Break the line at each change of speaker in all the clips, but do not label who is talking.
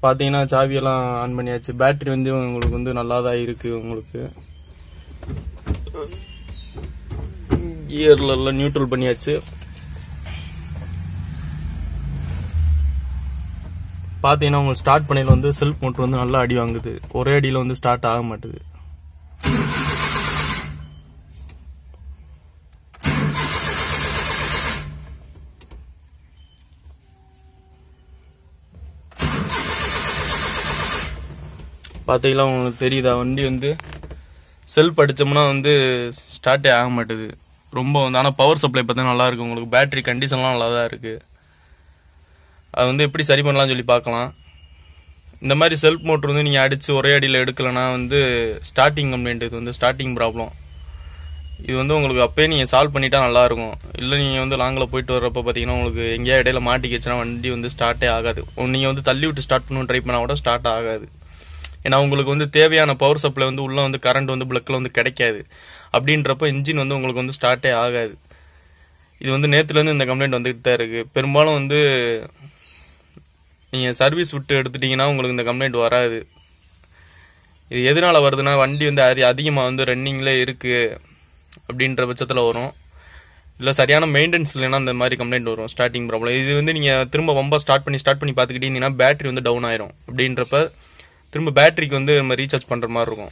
பார்த்தீங்கன்னா சாவியெல்லாம் ஆன் பண்ணியாச்சு பேட்டரி வந்து உங்களுக்கு வந்து நல்லா தான் இருக்கு உங்களுக்கு கியர்ல எல்லாம் நியூட்ரல் பண்ணியாச்சு பார்த்தீங்கன்னா உங்களுக்கு ஸ்டார்ட் பண்ணையில் வந்து செல்ஃப் மோட்டர் வந்து நல்லா அடி வாங்குது ஒரே அடியில் வந்து ஸ்டார்ட் ஆக மாட்டுது பார்த்தீங்களா உங்களுக்கு தெரியுதா வண்டி வந்து செல்ஃப் அடிச்சோம்னா வந்து ஸ்டார்ட்டே ஆக மாட்டுது ரொம்ப வந்து ஆனால் பவர் சப்ளை பார்த்தா நல்லா இருக்கு உங்களுக்கு பேட்டரி கண்டிஷன்லாம் நல்லா தான் இருக்கு அது வந்து எப்படி சரி பண்ணலாம்னு சொல்லி பார்க்கலாம் இந்த மாதிரி செல்ஃப் மோட்டர் வந்து நீங்கள் அடித்து ஒரே அடியில் எடுக்கலைன்னா வந்து ஸ்டார்டிங் கம்ப்ளைண்ட் இது வந்து ஸ்டார்டிங் ப்ராப்ளம் இது வந்து உங்களுக்கு அப்பயே நீங்கள் சால்வ் பண்ணிட்டா நல்லா இருக்கும் இல்லை நீங்கள் வந்து லாங்கில் போயிட்டு வர்றப்ப பார்த்தீங்கன்னா உங்களுக்கு எங்கேயா இடையில மாட்டிக்கிச்சுன்னா வண்டி வந்து ஸ்டார்ட்டே ஆகாது நீங்கள் வந்து தள்ளி விட்டு ஸ்டார்ட் பண்ணணும் ட்ரை பண்ணால் கூட ஸ்டார்ட் ஆகாது ஏன்னா உங்களுக்கு வந்து தேவையான பவர் சப்ளை வந்து உள்ள வந்து கரண்ட் வந்து பிளக்கில் வந்து கிடைக்காது அப்படின்றப்ப இன்ஜின் வந்து உங்களுக்கு வந்து ஸ்டார்ட்டே ஆகாது இது வந்து நேற்றுலேருந்து இந்த கம்ப்ளைண்ட் வந்துகிட்டு தான் இருக்குது பெரும்பாலும் வந்து நீங்கள் சர்வீஸ் விட்டு எடுத்துட்டீங்கன்னா உங்களுக்கு இந்த கம்ப்ளைண்ட் வராது இது எதனால வருதுன்னா வண்டி வந்து அதி அதிகமாக வந்து ரன்னிங்கில் இருக்குது அப்படின்ற பட்சத்தில் வரும் இல்லை சரியான மெயின்டெனன்ஸ் இல்லைன்னா அந்த மாதிரி கம்ப்ளைண்ட் வரும் ஸ்டார்டிங் ப்ராப்ளம் இது வந்து நீங்கள் திரும்ப ரொம்ப ஸ்டார்ட் பண்ணி ஸ்டார்ட் பண்ணி பார்த்துக்கிட்டீங்கன்னா பேட்டரி வந்து டவுன் ஆயிரும் அப்படின்றப்ப திரும்ப பேட்டரிக்கு வந்து நம்ம ரீசார்ஜ் பண்ணுற மாதிரி இருக்கும்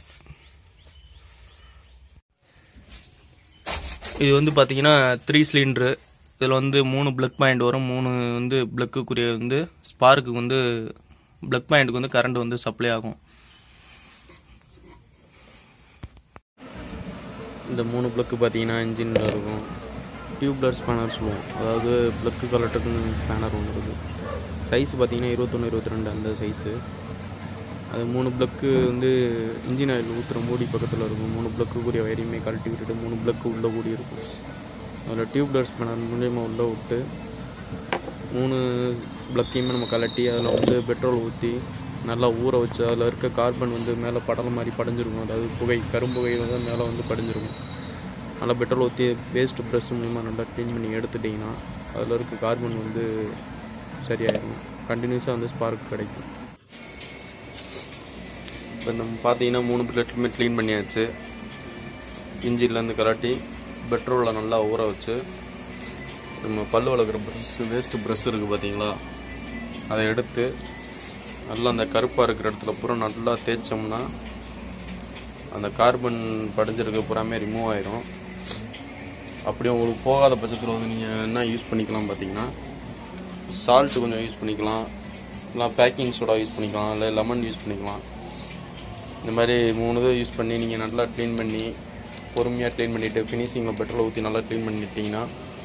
இது வந்து பார்த்தீங்கன்னா த்ரீ சிலிண்ட்ரு இதில் வந்து மூணு பிளக் பாயிண்ட் வரும் மூணு வந்து பிளக்குக்குரிய வந்து ஸ்பார்க்கு வந்து பிளக் பாயிண்ட்டுக்கு வந்து கரண்ட் வந்து சப்ளை ஆகும் இந்த மூணு பிளக்கு பார்த்தீங்கன்னா இன்ஜினில் இருக்கும் டியூப்லர் ஸ்பேனர் சொல்லுவோம் அதாவது பிளக்கு கலெக்டர்னு ஸ்பேனர் ஒன்று இருக்குது சைஸ் பார்த்தீங்கன்னா இருபத்தொன்று இருபத்தி ரெண்டு அந்த சைஸு அது மூணு பிளக்கு வந்து இன்ஜின் ஆயில் ஊற்றுற மூடி பக்கத்தில் இருக்கும் மூணு பிளக்குக்குரிய வயரையுமே கழட்டி விட்டுட்டு மூணு பிளக்கு உள்ளே கூடி இருக்கும் அதில் டியூப்லர் ஸ்பேனர் மூலியமா உள்ளே விட்டு மூணு பிளக்கையுமே நம்ம கலட்டி அதில் வந்து பெட்ரோல் ஊற்றி நல்லா ஊற வச்சு அதில் இருக்க கார்பன் வந்து மேலே படலம் மாதிரி படிஞ்சிருக்கும் அதாவது புகை கரும்புகை வந்து மேலே வந்து படிஞ்சிருக்கும் நல்லா பெட்ரோல் ஊற்றி வேஸ்ட் ப்ரெஷ் மூலிமா நல்லா க்ளீன் பண்ணி எடுத்துட்டிங்கன்னா அதில் இருக்க கார்பன் வந்து சரியாயிடும் கண்டினியூஸாக வந்து ஸ்பார்க் கிடைக்கும் இப்போ நம்ம பார்த்தீங்கன்னா மூணு பிளேட்லுமே க்ளீன் பண்ணியாச்சு இன்ஜின்லேருந்து கலாட்டி பெட்ரோலில் நல்லா ஊற வச்சு நம்ம பல்லு வளர்க்குற ப்ரஷ் வேஸ்ட்டு ப்ரஷ் இருக்குது பார்த்தீங்களா அதை எடுத்து நல்லா அந்த கருப்பாக இருக்கிற இடத்துல பூரா நல்லா தேய்ச்சோம்னா அந்த கார்பன் படிஞ்சிருக்க பூராமே ரிமூவ் ஆயிரும் அப்படி உங்களுக்கு போகாத பட்சத்தில் வந்து நீங்கள் என்ன யூஸ் பண்ணிக்கலாம் பார்த்தீங்கன்னா சால்ட்டு கொஞ்சம் யூஸ் பண்ணிக்கலாம் இல்லை பேக்கிங் சோடா யூஸ் பண்ணிக்கலாம் இல்லை லெமன் யூஸ் பண்ணிக்கலாம் இந்த மாதிரி மூணு இதை யூஸ் பண்ணி நீங்கள் நல்லா க்ளீன் பண்ணி பொறுமையாக க்ளீன் பண்ணிவிட்டு ஃபினிஷிங்கில் பெட்ரோலை ஊற்றி நல்லா க்ளீன் பண்ணிட்டீங்கன்னா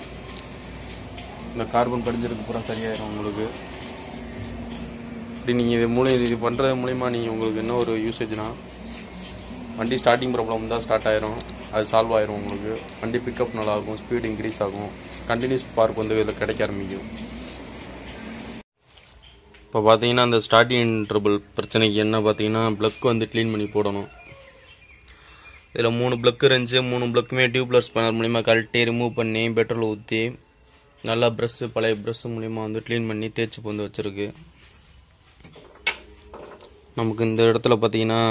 இந்த கார்பன் படிஞ்சிருக்கு பூரா சரியாயிரும் உங்களுக்கு இப்படி நீங்கள் இது மூலியம் இது பண்ணுறது மூலிமா நீங்கள் உங்களுக்கு என்ன ஒரு யூசேஜ்னா வண்டி ஸ்டார்டிங் ப்ராப்ளம் தான் ஸ்டார்ட் ஆயிரும் அது சால்வ் ஆயிரும் உங்களுக்கு வண்டி பிக்கப் நல்லா இருக்கும் ஸ்பீடு இன்க்ரீஸ் ஆகும் கண்டினியூஸ் பார்க் வந்து இதில் கிடைக்க ஆரம்பிக்கும் இப்போ பார்த்தீங்கன்னா அந்த ஸ்டார்டிங் ட்ரபிள் பிரச்சனைக்கு என்ன பார்த்தீங்கன்னா ப்ளக் வந்து க்ளீன் பண்ணி போடணும் இதில் மூணு ப்ளக் இருந்துச்சு மூணு ப்ளக்குமே டியூப்லர் ஸ்பேனர் மூலிமா கழட்டி ரிமூவ் பண்ணி பெட்ரோல் ஊற்றி நல்லா ப்ரெஷ்ஷு பழைய ப்ரெஷ்ஷு மூலிமா வந்து க்ளீன் பண்ணி தேய்ச்சி வந்து வச்சுருக்கு நமக்கு இந்த இடத்துல பார்த்தீங்கன்னா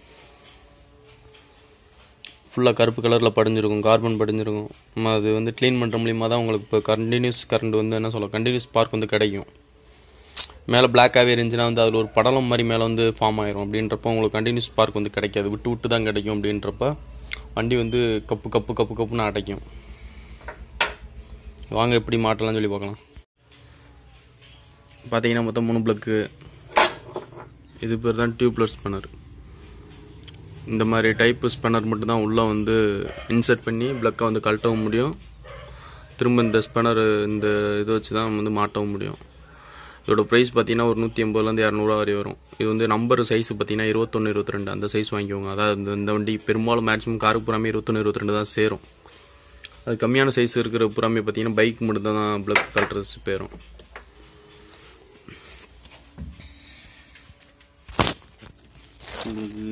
ஃபுல்லாக கருப்பு கலரில் படிஞ்சிருக்கும் கார்பன் படிஞ்சிருக்கும் நம்ம அது வந்து க்ளீன் பண்ணுற மூலியமாக தான் உங்களுக்கு இப்போ கண்டினியூஸ் கரண்ட் வந்து என்ன சொல்ல கண்டினியூஸ் ஸ்பார்க் வந்து கிடைக்கும் மேலே பிளாக்காகவே இருந்துச்சுன்னா வந்து அதில் ஒரு படலம் மாதிரி மேலே வந்து ஃபார்ம் ஆயிரும் அப்படின்றப்ப உங்களுக்கு கண்டினியூஸ் ஸ்பார்க் வந்து கிடைக்காது விட்டு விட்டு தான் கிடைக்கும் அப்படின்றப்ப வண்டி வந்து கப்பு கப்பு கப்பு கப்புன்னு அடைக்கும் வாங்க எப்படி மாட்டலாம்னு சொல்லி பார்க்கலாம் பார்த்தீங்கன்னா மொத்தம் மூணு பிளக்கு இது பேர் தான் டியூப்லர் ஸ்பேனர் இந்த மாதிரி டைப் ஸ்பேனர் மட்டும்தான் உள்ளே வந்து இன்சர்ட் பண்ணி பிளக்கை வந்து கழட்டவும் முடியும் திரும்ப இந்த ஸ்பேனர் இந்த இதை வச்சு தான் வந்து மாட்டவும் முடியும் இதோட ப்ரைஸ் பார்த்தீங்கன்னா ஒரு நூற்றி எண்பதுலேருந்து இரநூறுவா வரை வரும் இது வந்து நம்பர் சைஸ் பார்த்தீங்கன்னா இருபத்தொன்று இருபத்தி ரெண்டு அந்த சைஸ் வாங்கிக்கோங்க அதாவது இந்த- இந்த வண்டி பெரும்பாலும் மேக்ஸிமம் காருக்கு புறாமே இருபத்தொன்று இருபத்தி ரெண்டு தான் சேரும் அது கம்மியான சைஸ் இருக்கிற புறாமே பார்த்தீங்கன்னா பைக் மட்டும் தான் பிளக் கலர்ஸ் போயிடும் உங்களுக்கு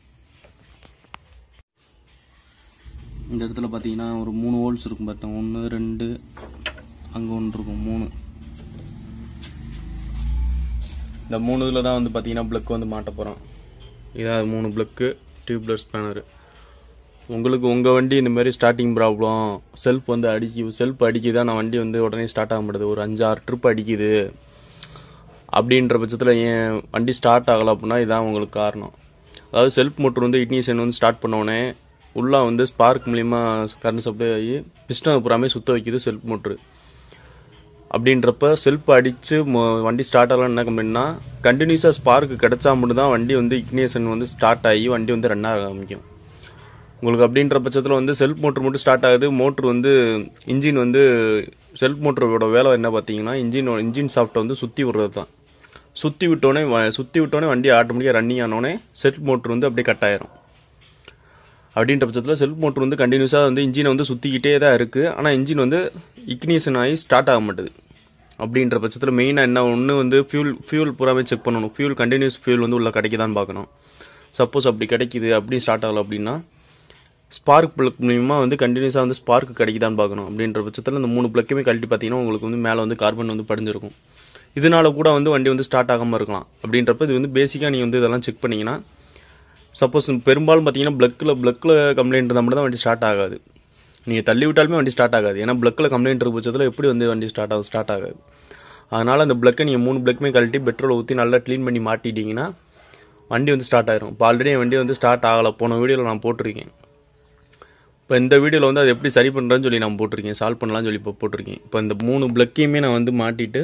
இந்த இடத்துல பார்த்தீங்கன்னா ஒரு மூணு ஹோல்ஸ் இருக்கும் பார்த்தேன் ஒன்று ரெண்டு அங்கே ஒன்று இருக்கும் மூணு இந்த மூணு இதில் தான் வந்து பார்த்தீங்கன்னா ப்ளக் வந்து மாட்ட போகிறோம் இதான் மூணு ப்ளக்கு டியூப்லெஸ் ஸ்பேனரு உங்களுக்கு உங்கள் வண்டி இந்த மாதிரி ஸ்டார்டிங் ப்ராப்ளம் செல்ஃப் வந்து அடிக்கி செல்ஃப் அடிக்குதா நான் வண்டி வந்து உடனே ஸ்டார்ட் ஆக மாட்டேது ஒரு அஞ்சு ஆறு ட்ரிப் அடிக்குது அப்படின்ற பட்சத்தில் ஏன் வண்டி ஸ்டார்ட் ஆகலை அப்படின்னா இதான் உங்களுக்கு காரணம் அதாவது செல்ஃப் மோட்டர் வந்து இக்னிஷன் வந்து ஸ்டார்ட் பண்ணோடனே உள்ளே வந்து ஸ்பார்க் மூலிமா கரண்ட் சப்ளை ஆகி பிஸ்டன் பூராமே சுத்த வைக்குது செல்ஃப் மோட்ரு அப்படின்றப்ப செல்ஃப் அடித்து வண்டி ஸ்டார்ட் ஆகலாம் என்ன கம்ப்ளைண்ட்னா கண்டினியூஸாக ஸ்பார்க் கிடச்சா மட்டும் தான் வண்டி வந்து இக்னிஷன் வந்து ஸ்டார்ட் ஆகி வண்டி வந்து ரன் ஆக ஆரம்பிக்கும் உங்களுக்கு அப்படின்ற பட்சத்தில் வந்து செல்ஃப் மோட்ரு மட்டும் ஸ்டார்ட் ஆகுது மோட்ரு வந்து இன்ஜின் வந்து செல்ஃப் மோட்டரோட வேலை என்ன பார்த்தீங்கன்னா இன்ஜின் இன்ஜின் சாஃப்ட்டை வந்து சுற்றி விடுறது தான் சுற்றி விட்டோடனே வ- சுற்றி விட்டோடனே வண்டி ஆட்டோமேட்டிக்காக ரன்னிங் ஆனோடனே செல்ஃப் மோட்ரு வந்து அப்படியே கட் ஆயிரும் அப்படின்ற பட்சத்தில் செல்ஃப் மோட்ரு வந்து கண்டினியூஸாக வந்து இன்ஜினை வந்து சுற்றிக்கிட்டே தான் இருக்குது ஆனால் இன்ஜின் வந்து இக்னிஷன் ஆகி ஸ்டார்ட் ஆக மாட்டுது அப்படின்ற பட்சத்தில் மெயினாக என்ன ஒன்று வந்து ஃபியூல் ஃபியூல் பூராவே செக் பண்ணணும் ஃபியூல் கண்டினியூஸ் ஃபியூல் வந்து உள்ள கிடைக்குதான்னு பார்க்கணும் சப்போஸ் அப்படி கிடைக்குது அப்படி ஸ்டார்ட் ஆகல அப்படின்னா ஸ்பார்க் பிளக் மூலியமா வந்து கண்டினியூஸாக வந்து ஸ்பார்க் கிடைக்குதான்னு பார்க்கணும் அப்படின்ற பட்சத்தில் இந்த மூணு பிளக்குமே கழட்டி பார்த்தீங்கன்னா உங்களுக்கு வந்து மேலே வந்து கார்பன் வந்து படிஞ்சிருக்கும் இதனால கூட வந்து வண்டி வந்து ஸ்டார்ட் ஆகாமல் இருக்கலாம் அப்படின்றப்ப இது வந்து பேசிக்காக நீங்கள் வந்து இதெல்லாம் செக் பண்ணீங்கன்னா சப்போஸ் பெரும்பாலும் பார்த்தீங்கன்னா பிளக்கில் பிளக்கில் கம்ப்ளைண்ட் இருந்தால் மட்டும் தான் வண்டி ஸ்டார்ட் ஆகாது நீங்கள் தள்ளி விட்டாலுமே வண்டி ஸ்டார்ட் ஆகாது ஏன்னா பிளக்கில் கம்ப்ளைண்ட் இருக்க பட்சத்தில் எப்படி வந்து வண்டி ஸ்டார்ட் ஆகும் ஸ்டார்ட் ஆகாது அதனால் அந்த பிளக்கை நீங்கள் மூணு பிளக்குமே கழட்டி பெட்ரோல் ஊற்றி நல்லா க்ளீன் பண்ணி மாட்டிட்டீங்கன்னா வண்டி வந்து ஸ்டார்ட் ஆயிரும் இப்போ ஆல்ரெடி என் வண்டி வந்து ஸ்டார்ட் ஆகலை போன வீடியோவில் நான் போட்டிருக்கேன் இப்போ இந்த வீடியோவில் வந்து அது எப்படி சரி பண்ணுறேன்னு சொல்லி நான் போட்டிருக்கேன் சால்வ் பண்ணலாம்னு சொல்லி இப்போ போட்டிருக்கேன் இப்போ இந்த மூணு பிளக்கையுமே நான் வந்து மாட்டிட்டு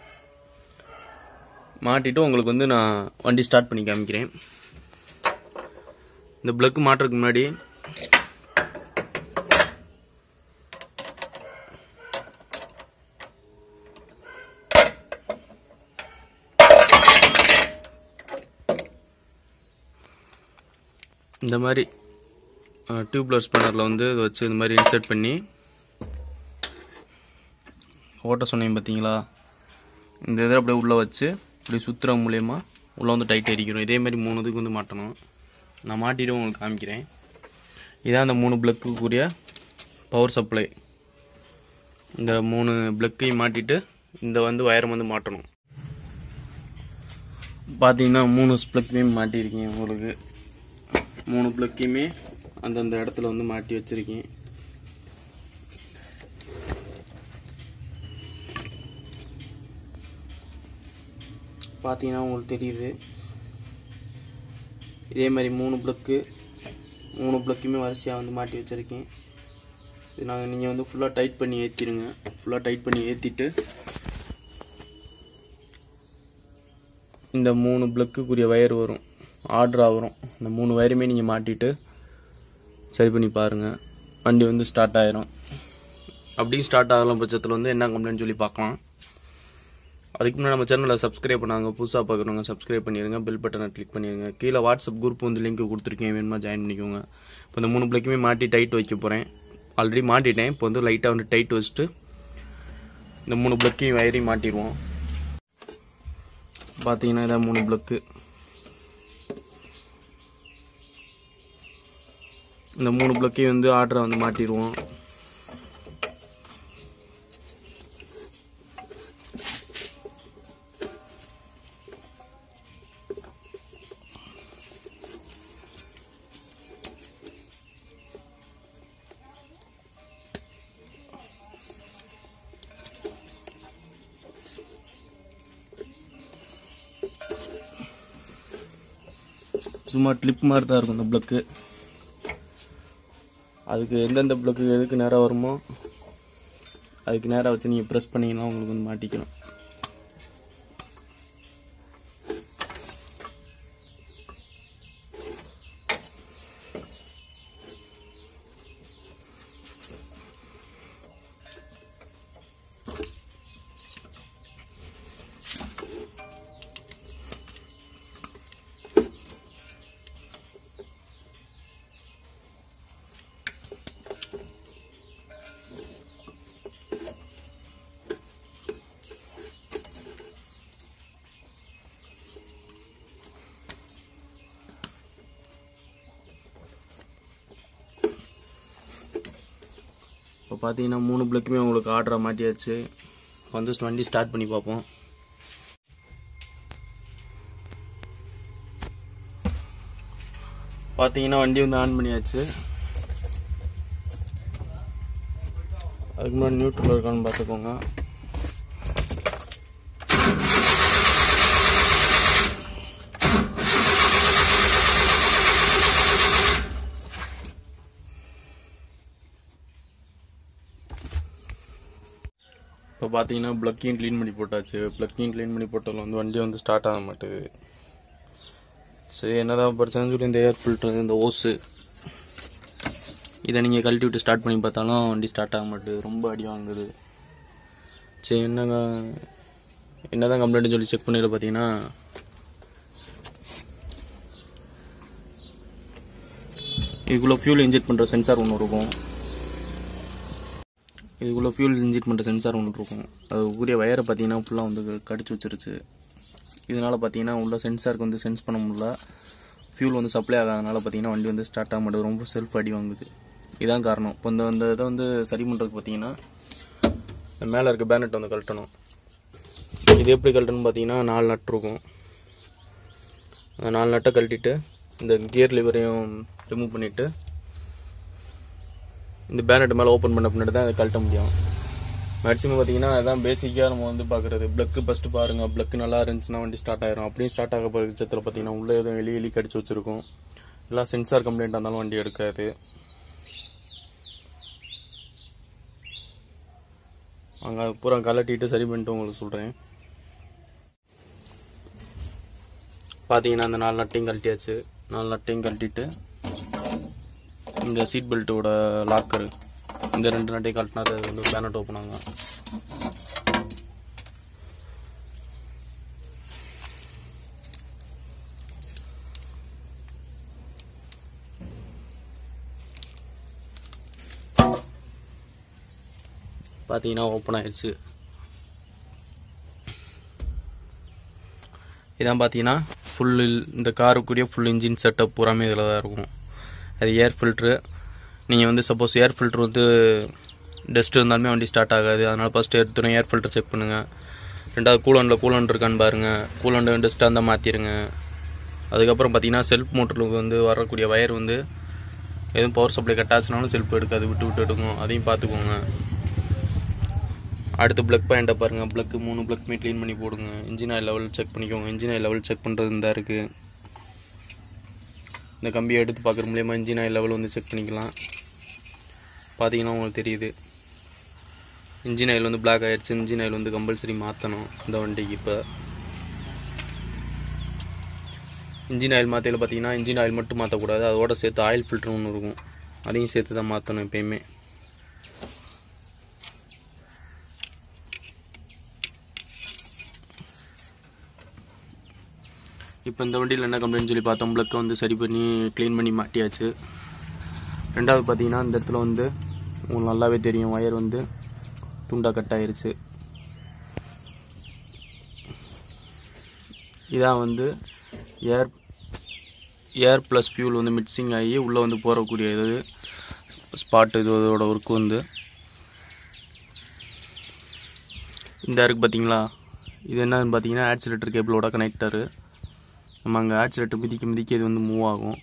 மாட்டிட்டு உங்களுக்கு வந்து நான் வண்டி ஸ்டார்ட் பண்ணி காமிக்கிறேன் இந்த பிளக் மாட்டுறதுக்கு முன்னாடி இந்த மாதிரி டியூப்லர் ஸ்பேனரில் வந்து இதை வச்சு இந்த மாதிரி இன்சர்ட் பண்ணி ஓட்ட சொன்னீங்க பார்த்தீங்களா இந்த இதை அப்படியே உள்ளே வச்சு இப்படி சுற்றுற மூலயமா உள்ளே வந்து டைட் அடிக்கணும் இதே மாதிரி மூணு இதுக்கு வந்து மாட்டணும் நான் மாட்டிட்டு உங்களுக்கு காமிக்கிறேன் இதான் அந்த மூணு பிளக்குக்குரிய பவர் சப்ளை இந்த மூணு பிளக்கையும் மாட்டிட்டு இந்த வந்து வயரம் வந்து மாட்டணும் பார்த்தீங்கன்னா மூணு ஸ்ப்ளக்குமே மாட்டியிருக்கேன் உங்களுக்கு மூணு பிளக்கையுமே அந்தந்த இடத்துல வந்து மாட்டி வச்சிருக்கேன் பார்த்தீங்கன்னா உங்களுக்கு தெரியுது இதே மாதிரி மூணு பிளக்கு மூணு பிளக்குமே வரிசையாக வந்து மாட்டி வச்சுருக்கேன் இது நாங்கள் நீங்கள் வந்து ஃபுல்லாக டைட் பண்ணி ஏற்றிடுங்க ஃபுல்லாக டைட் பண்ணி ஏற்றிட்டு இந்த மூணு பிளக்குக்குரிய வயர் வரும் ஆர்டராக வரும் இந்த மூணு வயருமே நீங்கள் மாட்டிட்டு சரி பண்ணி பாருங்கள் வண்டி வந்து ஸ்டார்ட் ஆயிரும் அப்படியும் ஸ்டார்ட் ஆகலாம் பட்சத்தில் வந்து என்ன கம்ப்ளைண்ட் சொல்லி பார்க்கலாம் அதுக்கு முன்னாடி நம்ம சேனலை சப்ஸ்கிரைப் பண்ணாங்க புதுசாக பார்க்குறவங்க சப்ஸ்கிரைப் பண்ணிடுங்க பெல் பட்டனை கிளிக் பண்ணிடுங்க கீழே வாட்ஸ்அப் குரூப் வந்து லிங்க் கொடுத்துருக்கேன் வேணுமா ஜாயின் பண்ணிக்கோங்க இப்போ இந்த மூணு பிள்ளைக்குமே மாட்டி டைட் வைக்க போகிறேன் ஆல்ரெடி மாட்டிட்டேன் இப்போ வந்து லைட்டாக வந்து டைட் வச்சுட்டு இந்த மூணு பிளக்கையும் வயரையும் மாட்டிடுவோம் பார்த்தீங்கன்னா இதான் மூணு பிளக்கு இந்த மூணு பிளக்கையும் வந்து ஆர்டரை வந்து மாட்டிடுவோம் சும்மா கிளிப் மாதிரி தான் இருக்கும் இந்த பிளக்கு அதுக்கு எந்தெந்த பிளக்கு எதுக்கு நேராக வருமோ அதுக்கு நேராக வச்சு நீங்கள் ப்ரெஸ் பண்ணீங்கன்னா உங்களுக்கு வந்து மாட்டிக்கலாம் இப்போ பார்த்தீங்கன்னா மூணு பிளக்குமே உங்களுக்கு ஆர்டரை மாட்டியாச்சு வந்து வண்டி ஸ்டார்ட் பண்ணி பார்ப்போம் பார்த்தீங்கன்னா வண்டி வந்து ஆன் பண்ணியாச்சு அதுக்கு முன்னாடி நியூட்ரல் இருக்கான்னு பார்த்துக்கோங்க இப்போ பார்த்தீங்கன்னா ப்ளக்கையும் க்ளீன் பண்ணி போட்டாச்சு ப்ளக்கையும் க்ளீன் பண்ணி போட்டாலும் வந்து வண்டி வந்து ஸ்டார்ட் ஆக மாட்டுது சரி என்னதான் பிரச்சனைன்னு சொல்லி இந்த ஏர் ஃபில்டர் இந்த ஓஸு இதை நீங்கள் கழட்டி விட்டு ஸ்டார்ட் பண்ணி பார்த்தாலும் வண்டி ஸ்டார்ட் ஆக மாட்டுது ரொம்ப அடி வாங்குது சரி என்னங்க என்னதான் கம்ப்ளைண்ட்னு சொல்லி செக் பண்ணிட்டு பார்த்தீங்கன்னா இதுக்குள்ளே ஃபியூல் இன்ஜெக்ட் பண்ணுற சென்சார் ஒன்று இருக்கும் இதுக்குள்ளே ஃபியூல் இன்ஜெக்ட் பண்ணுற சென்சார் ஒன்று இருக்கும் அது கூடிய வயரை பார்த்தீங்கன்னா ஃபுல்லாக வந்து கடிச்சு வச்சிருச்சு இதனால் பார்த்தீங்கன்னா உள்ள சென்சாருக்கு வந்து சென்ஸ் பண்ண முடியல ஃபியூல் வந்து சப்ளை ஆகாதனால பார்த்தீங்கன்னா வண்டி வந்து ஸ்டார்ட் ஆக மாட்டேது ரொம்ப செல்ஃப் அடி வாங்குது இதான் காரணம் இப்போ இந்த இந்த இதை வந்து சரி பண்ணுறதுக்கு பார்த்தீங்கன்னா மேலே இருக்க பேனட் வந்து கழட்டணும் இது எப்படி கழட்டணும்னு பார்த்தீங்கன்னா நாலு நட் இருக்கும் அந்த நாலு நட்டை கழட்டிட்டு இந்த கியர் லிவரையும் ரிமூவ் பண்ணிவிட்டு இந்த பேனட் மேலே ஓப்பன் பண்ண பின்னாடி தான் அதை கழட்ட முடியும் மேக்ஸிமம் பார்த்தீங்கன்னா அதான் பேசிக்காக நம்ம வந்து பார்க்குறது ப்ளக்கு ஃபஸ்ட்டு பாருங்கள் ப்ளக்கு நல்லா இருந்துச்சுன்னா வண்டி ஸ்டார்ட் ஆயிரும் அப்படியும் ஸ்டார்ட் ஆக போகிற பட்சத்தில் பார்த்தீங்கன்னா உள்ளே எதுவும் எலி எலி கடிச்சு வச்சிருக்கும் எல்லாம் சென்சார் கம்ப்ளைண்ட் இருந்தாலும் வண்டி எடுக்காது அங்கே பூரா கலட்டிட்டு சரி பண்ணிட்டு உங்களுக்கு சொல்கிறேன் பார்த்தீங்கன்னா அந்த நாலு நட்டையும் கழட்டியாச்சு நாலு நட்டையும் கழட்டிட்டு இந்த சீட் பெல்ட்டோட லாக்கரு இந்த ரெண்டு நட்டையும் கழட்டினா அது வந்து பேனட் ஓப்பன் ஆகும் பார்த்தீங்கன்னா ஓப்பன் ஆயிடுச்சு இதான் பார்த்தீங்கன்னா ஃபுல் இந்த காருக்குரிய ஃபுல் இன்ஜின் செட்டப் பூராமே இதில் தான் இருக்கும் அது ஏர் ஃபில்ட்ரு நீங்கள் வந்து சப்போஸ் ஏர் ஃபில்ட்ரு வந்து டஸ்ட் இருந்தாலுமே வண்டி ஸ்டார்ட் ஆகாது அதனால் ஃபஸ்ட்டு எடுத்துடும் ஏர் ஃபில்டர் செக் பண்ணுங்கள் ரெண்டாவது கூலண்டில் கூலண்ட் இருக்கான்னு பாருங்கள் கூலண்ட் டஸ்ட்டாக இருந்தால் மாற்றிடுங்க அதுக்கப்புறம் பார்த்தீங்கன்னா செல்ஃப் மோட்டருக்கு வந்து வரக்கூடிய வயர் வந்து எதுவும் பவர் சப்ளை கட் ஆச்சுனாலும் செல்ஃப் எடுக்காது விட்டு விட்டு எடுக்கும் அதையும் பார்த்துக்கோங்க அடுத்து ப்ளக் பாயிண்ட்டை பாருங்கள் ப்ளக்கு மூணு ப்ளக்குமே க்ளீன் பண்ணி போடுங்க இன்ஜின் ஆயில் லெவல் செக் பண்ணிக்கோங்க இன்ஜின் ஆயில் லெவல் செக் பண்ணுறது இந்த இருக்குது இந்த கம்பியை எடுத்து பார்க்குற மூலியமா இன்ஜின் ஆயில் லெவல் வந்து செக் பண்ணிக்கலாம் பார்த்தீங்கன்னா உங்களுக்கு தெரியுது இன்ஜின் ஆயில் வந்து பிளாக் ஆயிடுச்சு இன்ஜின் ஆயில் வந்து கம்பல்சரி மாற்றணும் இந்த வண்டிக்கு இப்போ இன்ஜின் ஆயில் மாற்றையில் பார்த்தீங்கன்னா இன்ஜின் ஆயில் மட்டும் மாற்றக்கூடாது அதோட சேர்த்து ஆயில் ஃபில்டர் ஒன்று இருக்கும் அதையும் சேர்த்து தான் மாற்றணும் எப்பயுமே இப்போ இந்த வண்டியில் என்ன கம்ப்ளைண்ட் சொல்லி பார்த்தோம் ப்ளக்கை வந்து சரி பண்ணி க்ளீன் பண்ணி மாட்டியாச்சு ரெண்டாவது பார்த்தீங்கன்னா இந்த இடத்துல வந்து உங்களுக்கு நல்லாவே தெரியும் ஒயர் வந்து துண்டா கட் ஆயிருச்சு இதான் வந்து ஏர் ஏர் ப்ளஸ் ஃபியூல் வந்து மிக்சிங் ஆகி உள்ளே வந்து போகக்கூடிய இது ஸ்பாட் இது இதோட ஒர்க்கு வந்து இந்த இருக்கு பார்த்தீங்களா இது என்னன்னு பார்த்தீங்கன்னா ஆக்சிலேட்டர் கேபிளோட கனெக்டரு நம்ம அங்கே ஆக்சிலேட்டர் மிதிக்க மிதிக்க இது வந்து மூவ் ஆகும்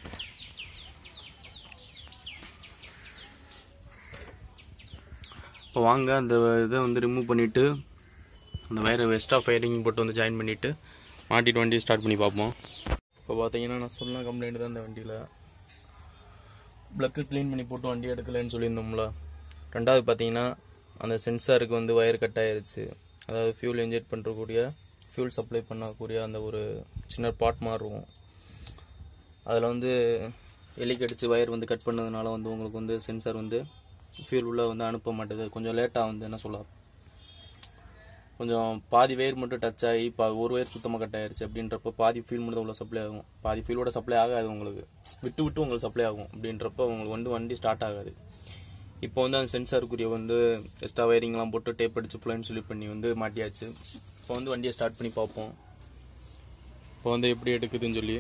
இப்போ வாங்க அந்த இதை வந்து ரிமூவ் பண்ணிவிட்டு அந்த வயரை வெஸ்ட்டாக ஃபயரிங் போட்டு வந்து ஜாயின் பண்ணிவிட்டு மாட்டிட்டு வண்டியை ஸ்டார்ட் பண்ணி பார்ப்போம் இப்போ பார்த்தீங்கன்னா நான் சொன்ன கம்ப்ளைண்ட் தான் இந்த வண்டியில் ப்ளக்கு க்ளீன் பண்ணி போட்டு வண்டி எடுக்கலைன்னு சொல்லியிருந்தோம்ல ரெண்டாவது பார்த்தீங்கன்னா அந்த சென்சாருக்கு வந்து ஒயர் கட் ஆயிருச்சு அதாவது ஃபியூல் இன்ஜெக்ட் பண்ணுறக்கூடிய ஃபியூல் சப்ளை பண்ணக்கூடிய அந்த ஒரு சின்ன பாட் மாதிரி இருக்கும் அதில் வந்து எலி கடிச்சு ஒயர் வந்து கட் பண்ணதுனால வந்து உங்களுக்கு வந்து சென்சார் வந்து ஃபியூல் உள்ளே வந்து அனுப்ப மாட்டேது கொஞ்சம் லேட்டாக வந்து என்ன சொல்ல கொஞ்சம் பாதி வயர் மட்டும் டச் ஆகி பா ஒரு வயர் சுத்தமாக கட் ஆயிருச்சு அப்படின்றப்ப பாதி ஃபியூல் மட்டும் உள்ள சப்ளை ஆகும் பாதி ஃபியூலோட சப்ளை ஆகாது உங்களுக்கு விட்டு விட்டு உங்களுக்கு சப்ளை ஆகும் அப்படின்றப்ப உங்களுக்கு வந்து வண்டி ஸ்டார்ட் ஆகாது இப்போ வந்து அந்த சென்சாருக்குரிய வந்து எக்ஸ்ட்ரா வயரிங்லாம் போட்டு டேப் அடிச்சு ஃபுல்லாக சொல்லி பண்ணி வந்து மாட்டியாச்சு இப்போ வந்து வண்டியை ஸ்டார்ட் பண்ணி பார்ப்போம் இப்போ வந்து எப்படி எடுக்குதுன்னு சொல்லி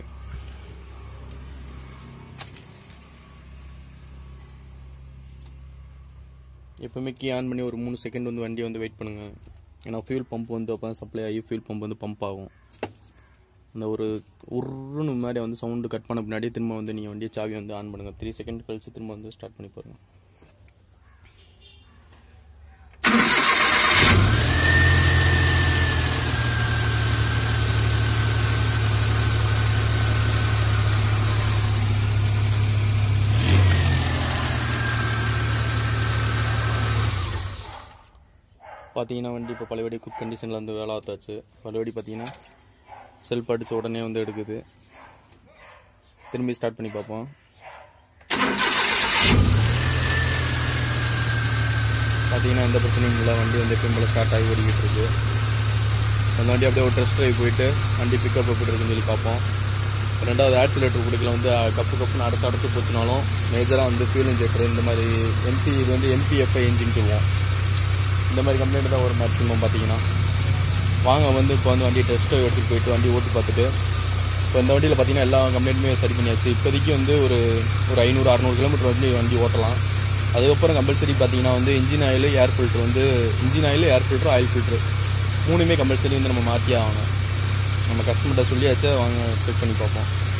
எப்பவுமே கீ ஆன் பண்ணி ஒரு மூணு செகண்ட் வந்து வண்டியை வந்து வெயிட் பண்ணுங்க ஏன்னா ஃபியூல் பம்ப் வந்து அப்போ சப்ளை ஆகி ஃபியூல் பம்ப் வந்து பம்ப் ஆகும் அந்த ஒரு உருன்னு மாதிரி வந்து சவுண்டு கட் பண்ண பின்னாடி திரும்ப வந்து நீங்கள் வண்டியை சாவி வந்து ஆன் பண்ணுங்கள் த்ரீ செகண்ட் கழிச்சு திரும்ப வந்து ஸ்டார்ட் பண்ணி பாருங்க பார்த்தீங்கன்னா வண்டி இப்போ பழையபடி குட் கண்டிஷனில் வந்து வேலை ஆத்தாச்சு பழையபடி பார்த்தீங்கன்னா செல்ஃப் அடித்த உடனே வந்து எடுக்குது திரும்பி ஸ்டார்ட் பண்ணி பார்ப்போம் பார்த்தீங்கன்னா எந்த பிரச்சனையும் இல்லை வண்டி வந்து எப்பயும் போல ஸ்டார்ட் ஆகி ஓடிக்கிட்டு இருக்கு அந்த வண்டி அப்படியே ஒரு டெஸ்ட் ட்ரைவ் போயிட்டு வண்டி பிக்கப் எப்படி இருக்குன்னு சொல்லி பார்ப்போம் ரெண்டாவது ஆக்சிலேட்டர் கொடுக்கல வந்து அஹ், கப்பு கப்புன்னு அடுத்து அடுத்து போச்சுனாலும் மேஜராக வந்து ஃபியூல் இன்ஜெக்டர் இந்த மாதிரி எம்பி இது வந்து எம்பிஎஃப்ஐ இன்ஜின் சொல்லுவோம் இந்த மாதிரி கம்ப்ளைண்ட் தான் ஒரு மேக்ஸிமம் பார்த்தீங்கன்னா வாங்க வந்து இப்போ வந்து வண்டி டெஸ்ட் எடுத்துகிட்டு போயிட்டு வண்டி ஓட்டி பார்த்துட்டு இப்போ இந்த வண்டியில் பார்த்தீங்கன்னா எல்லா கம்ப்ளைண்ட்டுமே சரி பண்ணியாச்சு இப்போதைக்கு வந்து ஒரு ஒரு ஐநூறு அறநூறு கிலோமீட்டர் வந்து வண்டி ஓட்டலாம் அதுக்கப்புறம் கம்பல்சரி பார்த்தீங்கன்னா வந்து இன்ஜின் ஆயில் ஏர் ஃபில்ட்ரு வந்து engine oil air filter oil filter மூணுமே கம்பல்சரி வந்து நம்ம மாற்றி ஆகணும் நம்ம கஸ்டமர்கிட்ட சொல்லியாச்சு வாங்க செக் பண்ணி பார்ப்போம்